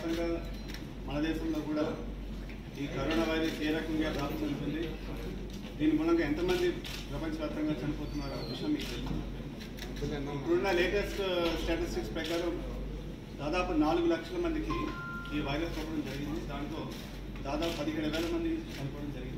ప్రపంచవ్యాప్తంగా మన దేశంలో కూడా ఈ కరోనా వైరస్ ఏ రకంగా వ్యాప్తి చెందుతుంది దీని మూలంగా ఎంతమంది ప్రపంచవ్యాప్తంగా చనిపోతున్నారు అనే విషయం మీకు తెలుసు ఇప్పుడున్న లేటెస్ట్ స్టాటిస్టిక్స్ ప్రకారం దాదాపు నాలుగు లక్షల మందికి ఈ వైరస్ సోకడం జరిగింది దాంట్లో దాదాపు పదిహేడు వేల మంది చనిపోవడం జరిగింది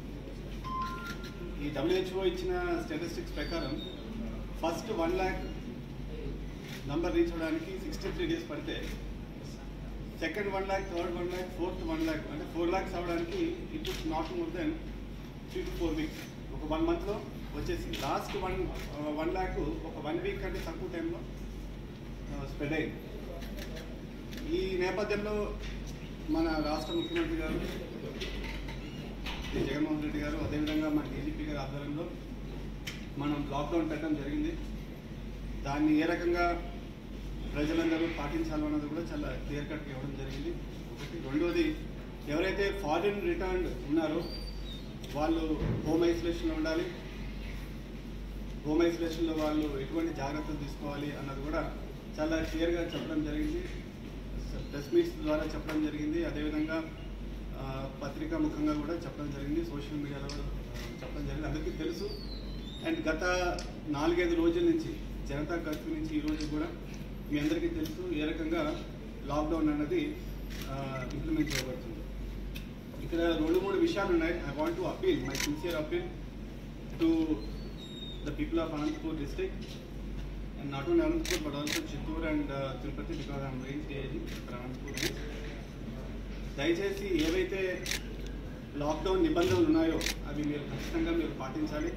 ఈ డబ్ల్యూహెచ్ఓ ఇచ్చిన స్టాటిస్టిక్స్ ప్రకారం first one lakh number reach అవ్వడానికి సిక్స్టీ త్రీ డేస్ పడితే second one lakh third one lakh fourth one lakh అంటే ఫోర్ ల్యాక్స్ అవ్వడానికి it is not more than three to four weeks ఒక వన్ మంత్లో వచ్చేసి లాస్ట్ వన్ వన్ ల్యాక్ ఒక వన్ వీక్ కంటే తక్కువ టైంలో స్ప్రెడ్ అయింది ఈ నేపథ్యంలో మన రాష్ట్ర ముఖ్యమంత్రి గారు శ్రీ జగన్మోహన్ రెడ్డి గారు అదేవిధంగా మన డీజీపీ గారి ఆధ్వర్యంలో మనం లాక్డౌన్ పెట్టడం జరిగింది దాన్ని ఏ రకంగా ప్రజలందరూ పాటించాలన్నది కూడా చాలా క్లియర్ కట్గా ఇవ్వడం జరిగింది ఒకటి రెండోది ఎవరైతే ఫారిన్ రిటర్న్ ఉన్నారో వాళ్ళు హోమ్ ఐసోలేషన్లో ఉండాలి హోమ్ ఐసోలేషన్లో వాళ్ళు ఎటువంటి జాగ్రత్తలు తీసుకోవాలి అన్నది కూడా చాలా క్లియర్గా చెప్పడం జరిగింది ప్రెస్ మీట్స్ ద్వారా చెప్పడం జరిగింది అదేవిధంగా ఆ, పత్రికా ముఖంగా కూడా చెప్పడం జరిగింది సోషల్ మీడియాలో కూడా, ఆ, చెప్పడం జరిగింది అందరికీ తెలుసు అండ్ గత నాలుగైదు రోజుల నుంచి జనతా కర్ఫ్యూ నుంచి ఈ రోజు కూడా మీ అందరికీ తెలుసు ఏ రకంగా లాక్డౌన్ అన్నది ఇంప్లిమెంట్ చేయబడుతుంది ఇక్కడ రెండు మూడు విషయాలు ఉన్నాయి I want to appeal my sincere appeal to the people of Anantapur district and not only Anantapur but also Chittoor and Tirupati because I'm range IG for Anantapur దయచేసి ఏవైతే లాక్డౌన్ నిబంధనలు ఉన్నాయో అవి మీరు ఖచ్చితంగా మీరు పాటించాలి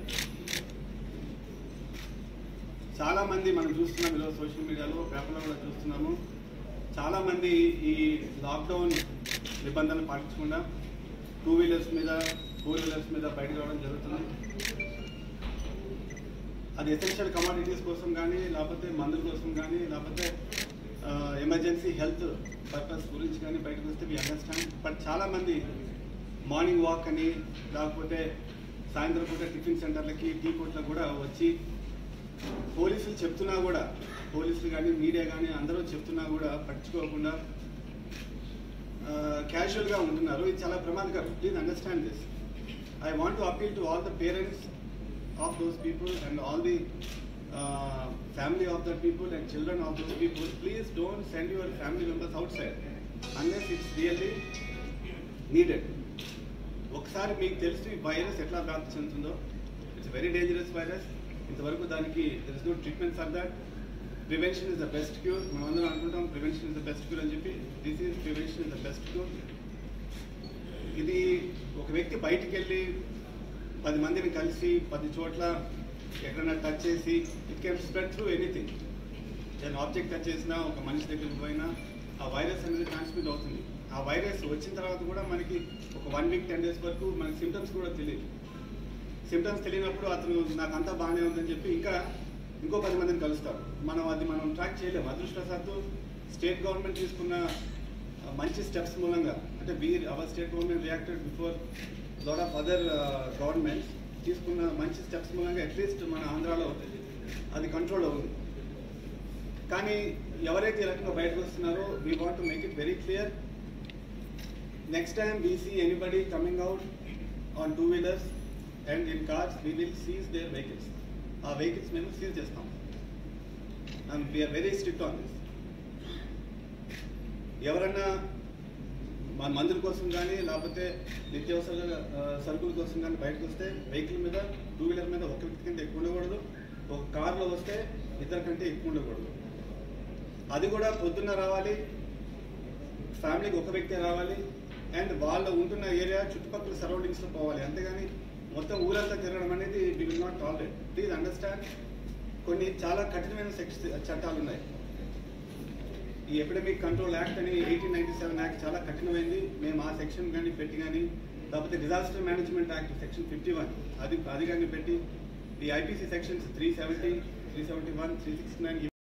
చాలా మంది మనం చూస్తున్నాం ఈరోజు సోషల్ మీడియాలో పేపర్లో కూడా చూస్తున్నాము చాలా మంది ఈ లాక్డౌన్ నిబంధనలు పాటించకుండా టూ వీలర్స్ మీద ఫోర్ వీలర్స్ మీద బయటకు రావడం జరుగుతుంది అది ఎసెన్షియల్ కమాడిటీస్ కోసం కానీ లేకపోతే మందుల కోసం కానీ లేకపోతే ఎమర్జెన్సీ హెల్త్ పర్పస్ గురించి కానీ బయటకు వస్తే వి అండర్స్టాండ్ బట్ చాలా మంది మార్నింగ్ వాక్ అని లేకపోతే సాయంత్రం పూట టిఫిన్ సెంటర్లకి టీ కోట్లకు కూడా వచ్చి పోలీసులు చెప్తున్నా కూడా పోలీసులు కానీ మీడియా కానీ అందరూ చెప్తున్నా కూడా పట్టించుకోకుండా క్యాజువల్గా ఉంటున్నారు ఇది చాలా ప్రమాదకరం please understand this I want to appeal to all the parents of those people and all the uh, family of the people and children of those people, please don't send your family members outside unless it's really needed. ఒకసారి మీకు తెలుసు ఈ virus ఎట్లా వ్యాప్తి చెందుతుందో it's very dangerous virus ఇంతవరకు దానికి there is no treatment for that prevention is the best cure మనం అందరం అనుకుంటాం prevention is the best cure అని చెప్పి this is prevention is the best cure ఇది ఒక వ్యక్తి బయటికి వెళ్ళి పది మందిని కలిసి పది చోట్ల ఎక్కడైనా టచ్ చేసి it can spread through anything నేను ఆబ్జెక్ట్ టచ్ చేసినా ఒక మనిషి దగ్గరికి పోయినా ఆ వైరస్ అనేది ట్రాన్స్మిట్ అవుతుంది ఆ వైరస్ వచ్చిన తర్వాత కూడా మనకి ఒక వన్ వీక్ టెన్ డేస్ వరకు మనకి సిమ్టమ్స్ కూడా తెలియదు సిమ్టమ్స్ తెలియనప్పుడు అతను నాకు అంతా బాగానే ఉందని చెప్పి ఇంకా ఇంకో పది మందిని కలుస్తారు మనం అది మనం ట్రాక్ చేయలేము అదృష్టవశాత్తు స్టేట్ గవర్నమెంట్ తీసుకున్న ఆ, మంచి స్టెప్స్ మూలంగా అంటే we our state government reacted before lot of other governments తీసుకున్న మంచి స్టెప్స్ మూలంగా అట్లీస్ట్ మన ఆంధ్రాలో అది కంట్రోల్ అవుతుంది కానీ ఎవరైతే ఈ రకంగా బయటకు వస్తున్నారో we want to make it very clear next time we see anybody coming out on two wheelers and in cars we will seize their vehicles ఆ వెహికల్స్ మేము సీజ్ చేస్తాం and we are very strict on this ఎవరన్నా మన మందుల కోసం కానీ లేకపోతే నిత్యావసర ఆ, సరుకుల కోసం కానీ బయటకు వస్తే వెహికల్ మీద టూ వీలర్ మీద ఒక వ్యక్తి కంటే ఎక్కువ ఉండకూడదు ఒక కార్లో వస్తే ఇద్దరు కంటే ఎక్కువ ఉండకూడదు అది కూడా పొద్దున్న రావాలి ఫ్యామిలీకి ఒక వ్యక్తే రావాలి అండ్ వాళ్ళు ఉంటున్న ఏరియా చుట్టుపక్కల సరౌండింగ్స్లో పోవాలి అంతేగాని మొత్తం ఊరంతా తిరగడం అనేది we will not tolerate please understand కొన్ని చాలా కఠినమైన సెక్స్ చట్టాలు ఉన్నాయి ఈ ఎపిడమిక్ కంట్రోల్ యాక్ట్ అని ఎయిటీన్ నైన్టీ సెవెన్ యాక్ట్ చాలా కఠినమైంది మేము ఆ సెక్షన్ కానీ పెట్టి కానీ లేకపోతే disaster management act section fifty one అది అది కానీ పెట్టి ఈ IPC sections three seventy three seventy one three sixty nine